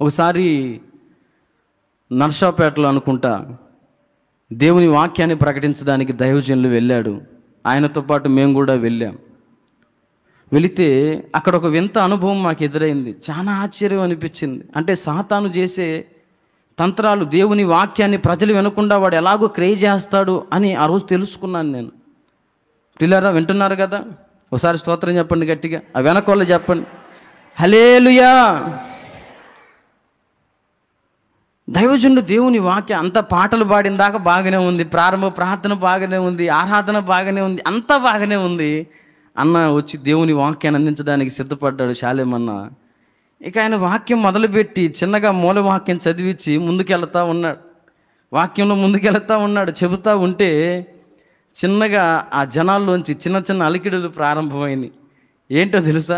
ఒకసారి నర్సాపేటలో అనుకుంటా దేవుని వాక్యాన్ని ప్రకటించడానికి దైవజనులు వెళ్ళాడు ఆయనతో పాటు మేము కూడా వెళ్ళాం వెళితే అక్కడ ఒక వింత అనుభవం మాకు ఎదురైంది చాలా ఆశ్చర్యం అనిపించింది అంటే సాతాను చేసే తంత్రాలు దేవుని వాక్యాన్ని ప్రజలు వినకుండా వాడు ఎలాగో క్రియ చేస్తాడు అని ఆ రోజు తెలుసుకున్నాను నేను పిల్లరా వింటున్నారు కదా ఒకసారి స్తోత్రం చెప్పండి గట్టిగా ఆ వెనకోళ్ళు చెప్పండి హలేలుయా దైవజనుడు దేవుని వాక్యం అంత పాటలు పాడిన దాకా బాగానే ఉంది ప్రారంభ ప్రార్థన బాగానే ఉంది ఆరాధన బాగానే ఉంది అంతా బాగానే ఉంది అన్న వచ్చి దేవుని వాక్యాన్ని అందించడానికి సిద్ధపడ్డాడు శాలేమన్న ఇక ఆయన వాక్యం మొదలుపెట్టి చిన్నగా మూల వాక్యం చదివించి ముందుకెళ్తా ఉన్నాడు వాక్యంలో ముందుకెళ్తా ఉన్నాడు చెబుతా ఉంటే చిన్నగా ఆ జనాల్లోంచి చిన్న చిన్న అలికిడులు ప్రారంభమైనవి ఏంటో తెలుసా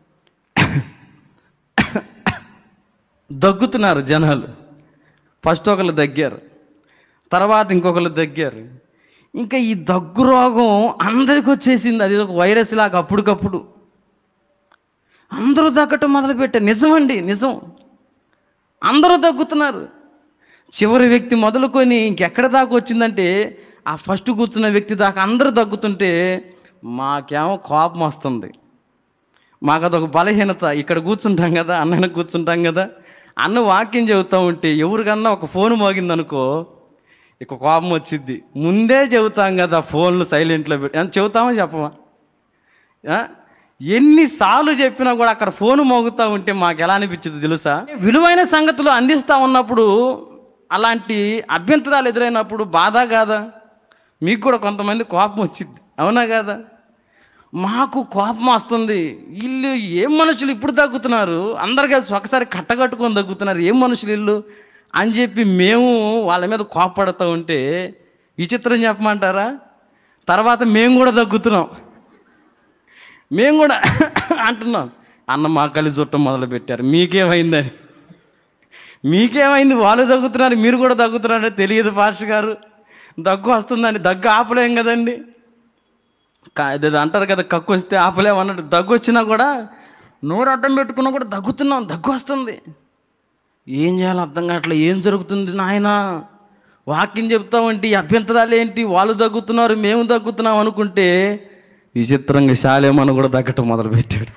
దగ్గుతున్నారు జనాలు ఫస్ట్ ఒకళ్ళు దగ్గారు తర్వాత ఇంకొకళ్ళు దగ్గారు ఇంకా ఈ దగ్గు రోగం అందరికి వచ్చేసింది అది ఒక వైరస్ లాగా అప్పటికప్పుడు అందరూ దగ్గటం మొదలుపెట్టారు నిజమండి నిజం అందరూ దగ్గుతున్నారు చివరి వ్యక్తి మొదలుకొని ఇంకెక్కడ దాకా వచ్చిందంటే ఆ ఫస్ట్ కూర్చున్న వ్యక్తి దాకా అందరూ దగ్గుతుంటే మాకేమో కోపం వస్తుంది మాకు అదొక బలహీనత ఇక్కడ కూర్చుంటాం కదా అన్నయ్య కూర్చుంటాం కదా అన్న వాక్యం చెబుతూ ఉంటే ఎవరికన్నా ఒక ఫోన్ మోగిందనుకో ఇక కోపం వచ్చిద్ది ముందే చెబుతాం కదా ఫోన్లు సైలెంట్లో పెట్టి అని చెబుతామా చెప్పమా ఆ? ఎన్నిసార్లు చెప్పినా కూడా అక్కడ ఫోన్ మోగుతూ ఉంటే మాకు ఎలా అనిపించింది తెలుసా విలువైన సంగతులు అందిస్తూ ఉన్నప్పుడు అలాంటి అభ్యంతరాలు ఎదురైనప్పుడు బాధ కాదా మీకు కూడా కొంతమంది కోపం వచ్చింది అవునా కాదా మాకు కోపం వస్తుంది వీళ్ళు ఏం మనుషులు ఇప్పుడు తగ్గుతున్నారు అందరు కలిసి ఒకసారి కట్టగట్టుకొని తగ్గుతున్నారు ఏం మనుషులు వీళ్ళు అని చెప్పి మేము వాళ్ళ మీద కోపపడుతూ ఉంటే విచిత్రం చెప్పమంటారా తర్వాత మేము కూడా తగ్గుతున్నాం మేము కూడా అంటున్నాం అన్న మా కలిసి చుట్టం మొదలు పెట్టారు మీకేమైందని మీకేమైంది వాళ్ళు తగ్గుతున్నారు మీరు కూడా తగ్గుతున్నారో తెలియదు పాస్టర్ గారు దగ్గు వస్తుందండి దగ్గు ఆపలేం కదండి కా- ఇది అంటారు కదా కక్కు వస్తే ఆపలేము అన్నట్టు దగ్గు వచ్చినా కూడా నోరు అడ్డం పెట్టుకున్నా కూడా దగ్గుతున్నాం దగ్గు వస్తుంది ఏం చేయాలో అర్థం కావట్లేదు ఏం జరుగుతుంది నాయన వాక్యం చెప్తామంటే ఈ అభ్యంతరాలు ఏంటి వాళ్ళు దగ్గుతున్నారు మేము దగ్గుతున్నాం అనుకుంటే విచిత్రంగా శాలేమన్న కూడా దగ్గటం మొదలుపెట్టాడు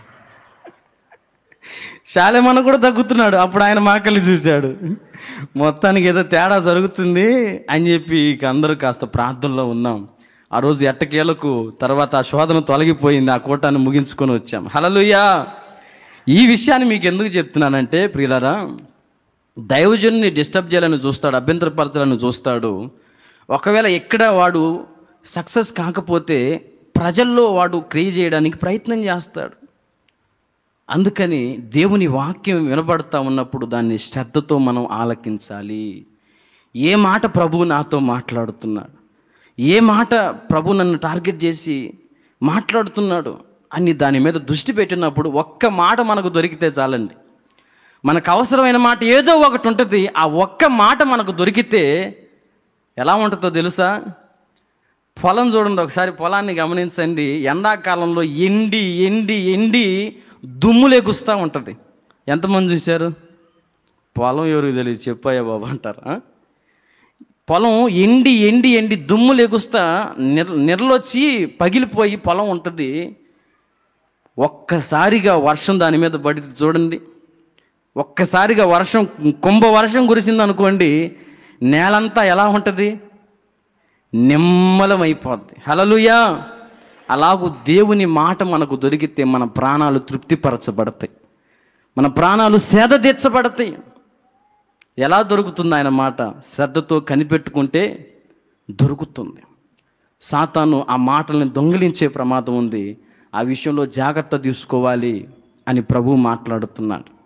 శాలేమన్న కూడా దగ్గుతున్నాడు అప్పుడు ఆయన మాకల్ని చూశాడు మొత్తానికి ఏదో తేడా జరుగుతుంది అని చెప్పి ఇక అందరూ కాస్త ప్రార్థనలో ఉన్నాం ఆ రోజు ఎట్టకేలకు తర్వాత ఆ శోధన తొలగిపోయింది ఆ కూటాన్ని ముగించుకొని వచ్చాం హలలుయా ఈ విషయాన్ని మీకు ఎందుకు చెప్తున్నానంటే ప్రియులరా దైవజనుని డిస్టర్బ్ చేయాలని చూస్తాడు అభ్యంతరపరచాలని చూస్తాడు ఒకవేళ ఎక్కడ వాడు సక్సెస్ కాకపోతే ప్రజల్లో వాడు క్రియ చేయడానికి ప్రయత్నం చేస్తాడు అందుకని దేవుని వాక్యం వినబడతా ఉన్నప్పుడు దాన్ని శ్రద్ధతో మనం ఆలకించాలి ఏ మాట ప్రభువు నాతో మాట్లాడుతున్నాడు ఏ మాట ప్రభు నన్ను టార్గెట్ చేసి మాట్లాడుతున్నాడు అని దాని మీద దృష్టి పెట్టినప్పుడు ఒక్క మాట మనకు దొరికితే చాలండి మనకు అవసరమైన మాట ఏదో ఒకటి ఉంటుంది ఆ ఒక్క మాట మనకు దొరికితే ఎలా ఉంటుందో తెలుసా పొలం చూడండి ఒకసారి పొలాన్ని గమనించండి ఎండాకాలంలో ఎండి ఎండి ఎండి దుమ్ము లేగుస్తూ ఉంటుంది ఎంతమంది చూశారు పొలం ఎవరికి తెలియదు చెప్పాయా బాబు అంటారు ఆ? పొలం ఎండి ఎండి ఎండి దుమ్ము లేగుస్తా నిర్ నిర్లొచ్చి పగిలిపోయి పొలం ఉంటుంది ఒక్కసారిగా వర్షం దాని మీద పడితే చూడండి ఒక్కసారిగా వర్షం కుంభ వర్షం కురిసింది అనుకోండి నేలంతా ఎలా ఉంటుంది నిమ్మలమైపోద్ది హలలుయా అలాగూ దేవుని మాట మనకు దొరికితే మన ప్రాణాలు తృప్తిపరచబడతాయి మన ప్రాణాలు సేద తీర్చబడతాయి ఎలా దొరుకుతుంది ఆయన మాట శ్రద్ధతో కనిపెట్టుకుంటే దొరుకుతుంది సాతాను ఆ మాటల్ని దొంగిలించే ప్రమాదం ఉంది ఆ విషయంలో జాగ్రత్త తీసుకోవాలి అని ప్రభు మాట్లాడుతున్నాడు